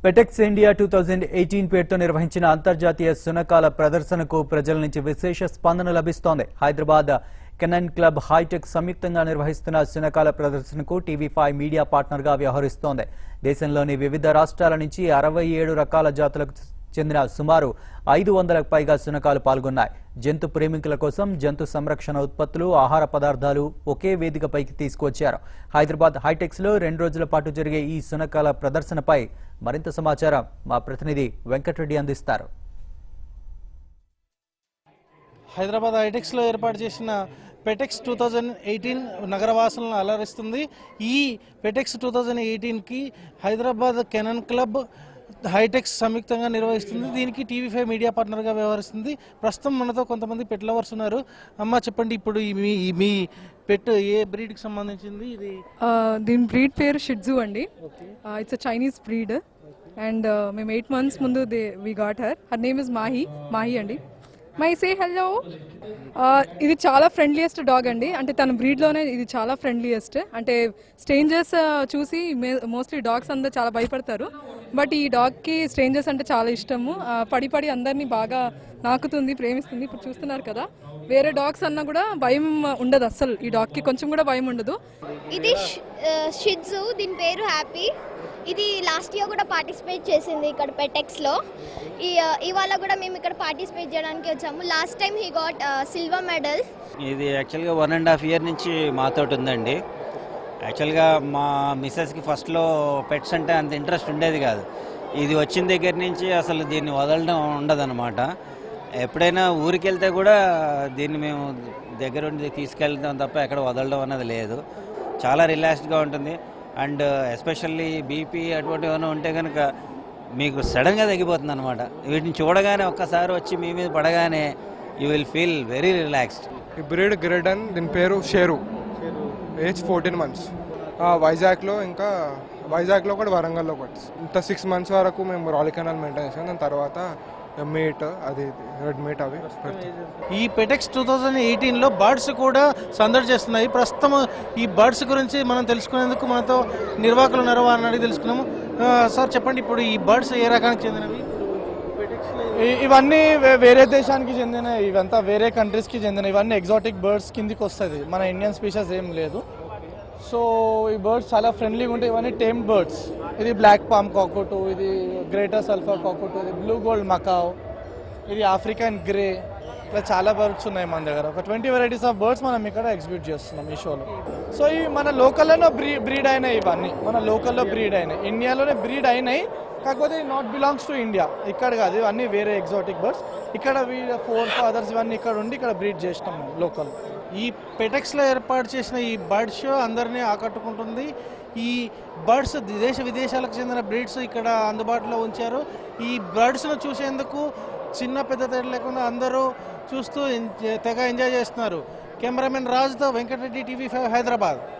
Petex India two thousand eighteen పేరుతో నిర్వహించిన అంతర్జాతీయ సునకాల ప్రదర్శనకు ప్రజల నుంచి విశేష స్పందన లభిస్తోంది హైదరాబాద్ కెనన్ క్లబ్ హైటెక్ సంయుక్తంగా నిర్వహిస్తున్న సునకాల ప్రదర్శనకు టీవీ ఫైవ్ మీడియా పార్ట్నర్ గా వ్యవహరిస్తోంది దేశంలోని వివిధ రాష్ట్రాల నుంచి అరవై ఏడు రకాల జాతులకు చెందిన సుమారు ఐదు వందలకు పైగా శునకాలు పాల్గొన్నాయి జంతు ప్రేమికుల కోసం జంతు సంరక్షణ ఉత్పత్తులు ఆహార పదార్థాలు ఒకే వేదికపైకి తీసుకువచ్చారు హైదరాబాద్ హైటెక్స్ లో రెండు రోజుల పాటు జరిగే ఈ శునకాల ప్రదర్శనపై మరింత సమాచారం మా ప్రతినిధి వెంకటరెడ్డి అందిస్తారు హైదరాబాద్ హైటెక్స్లో ఏర్పాటు చేసిన పెటెక్స్ టూ థౌజండ్ ఎయిటీన్ నగరవాసులను అలరిస్తుంది ఈ పెటెక్స్ టూ థౌజండ్ ఎయిటీన్కి హైదరాబాద్ కెనన్ క్లబ్ హైటెక్స్ సంయుక్తంగా నిర్వహిస్తుంది దీనికి టీవీ ఫైవ్ మీడియా పార్ట్నర్గా వ్యవహరిస్తుంది ప్రస్తుతం మనతో కొంతమంది పెట్ లవర్స్ ఉన్నారు అమ్మ చెప్పండి ఇప్పుడు ఈ మీ ఈ మీ పెట్ ఏ బ్రీడ్కి సంబంధించింది ఇది Uh, దీని బ్రీడ్ పేరు షిడ్జు అండి it's a Chinese breed and మేము ఎయిట్ మంత్స్ ముందు they we got her her name is Mahi Mahi అండి మై సే హలో ఇది చాలా ఫ్రెండ్లీయెస్ట్ డాగ్ అండి అంటే తన బ్రీడ్లోనే ఇది చాలా ఫ్రెండ్లీయెస్ట్ అంటే స్ట్రేంజర్స్ చూసి మోస్ట్లీ డాగ్స్ అందరూ చాలా భయపడతారు బట్ ఈ డాగ్కి స్ట్రేంజర్స్ అంటే చాలా ఇష్టము ఆ, పడి పడి అందరినీ బాగా నాకుతుంది ప్రేమిస్తుంది ఇప్పుడు చూస్తున్నారు కదా వేరే డాగ్స్ అన్నా కూడా భయం ఉండదు అస్సలు ఈ డాగ్కి కొంచెం కూడా భయం ఉండదు ఇది షిడ్జు దీని పేరు హ్యాపీ ఇది లాస్ట్ ఇయర్ కూడా పార్టిసిపేట్ చేసింది ఇక్కడ పెటెక్స్లో ఈ ఇవాళ కూడా మేము ఇక్కడ పార్టిసిపేట్ చేయడానికి వచ్చాము last time he got silver medal ఇది యాక్చువల్గా వన్ అండ్ హాఫ్ ఇయర్ నుంచి మాతోటి ఉందండి యాక్చువల్గా మా మిస్సెస్కి ఫస్ట్లో పెట్స్ అంటే అంత ఇంట్రెస్ట్ ఉండేది కాదు ఇది వచ్చిన దగ్గర నుంచి అసలు దీన్ని వదలడం ఉండదన్నమాట ఎప్పుడైనా ఊరికి వెళ్తే కూడా దీన్ని మేము దగ్గర ఉండి తీసుకెళ్తాం తప్ప ఎక్కడ వదలడం అన్నది లేదు చాలా రిలాక్స్డ్గా ఉంటుంది అండ్ ఎస్పెషల్లీ బీపీ అటువంటి ఏమైనా ఉంటే కనుక మీకు సడన్గా తగ్గిపోతుంది అనమాట వీటిని చూడగానే ఒక్కసారి వచ్చి మీ మీద పడగానే you will feel very relaxed ఈ బ్రీడ్ గ్రేడన్ దీని పేరు షేరు ఏజ్ ఫోర్టీన్ మంత్స్ వైజాగ్లో ఇంకా వైజాగ్లో ఒకటి వరంగల్లో ఒకటి ఇంత సిక్స్ మంత్స్ వరకు మేము రాయల్ కెనాల్ మెయింటైన్ చేసాం దాని తర్వాత మీట్ అది రెడ్ మీట్ అవి పెడతాం. ఈ పెటెక్స్ టూ థౌజండ్ ఎయిటీన్లో బర్డ్స్ కూడా సందడి చేస్తున్నాయి ప్రస్తుతం ఈ బర్డ్స్ గురించి మనం తెలుసుకునేందుకు మనతో నిర్వాహకులు ఉన్నారు వారిని అడిగి తెలుసుకున్నాము ఆ, సార్ చెప్పండి ఇప్పుడు ఈ బర్డ్స్ ఏ రకానికి చెందినవి ఇ- ఇవన్నీ వే- వేరే దేశానికి చెందిన ఇవంతా వేరే కంట్రీస్కి చెందిన ఇవన్నీ ఎగ్జాటిక్ బర్డ్స్ కిందికి వస్తుంది మన ఇండియన్ స్పీషీస్ ఏం లేదు సో ఈ బర్డ్స్ చాలా ఫ్రెండ్లీగా ఉంటాయి ఇవన్నీ టేమ్ బర్డ్స్ ఇది బ్లాక్ పామ్ కాకోటు ఇది గ్రేటర్ సల్ఫర్ కాకోటు ఇది బ్లూ గోల్డ్ మకావ్ ఇది ఆఫ్రికన్ గ్రే ఇట్లా చాలా బర్డ్స్ ఉన్నాయి మన దగ్గర ఒక ట్వంటీ వెరైటీస్ ఆఫ్ బర్డ్స్ మనం ఇక్కడ ఎగ్జిబిట్ చేస్తున్నాం ఈ షోలో సో ఇవి మన లోకల్లోనే బ్రీ బ్రీడ్ అయినాయి ఇవన్నీ మన లోకల్లో బ్రీడ్ అయినాయి ఇండియాలోనే బ్రీడ్ అయినాయి కాకపోతే నాట్ బిలాంగ్స్ టు ఇండియా ఇక్కడ కాదు ఇవన్నీ వేరే ఎగ్జాటిక్ బర్డ్స్ ఇక్కడ ఫోర్ ఫాదర్స్ ఇవన్నీ ఇక్కడ ఉండి ఇక్కడ బ్రీడ్ చేసినాం లోకల్ ఈ పెటెక్స్లో ఏర్పాటు చేసిన ఈ బర్డ్ షో అందరినీ ఆకట్టుకుంటుంది ఈ బర్డ్స్ దేశ విదేశాలకు చెందిన బ్రీడ్స్ ఇక్కడ అందుబాటులో ఉంచారు ఈ బర్డ్స్ను చూసేందుకు చిన్న పెద్ద తేడా లేకుండా అందరూ చూస్తూ ఎన్- తెగ ఎంజాయ్ చేస్తున్నారు కెమెరామెన్ రాజుతో వెంకటరెడ్డి టీవీ ఫైవ్ హైదరాబాద్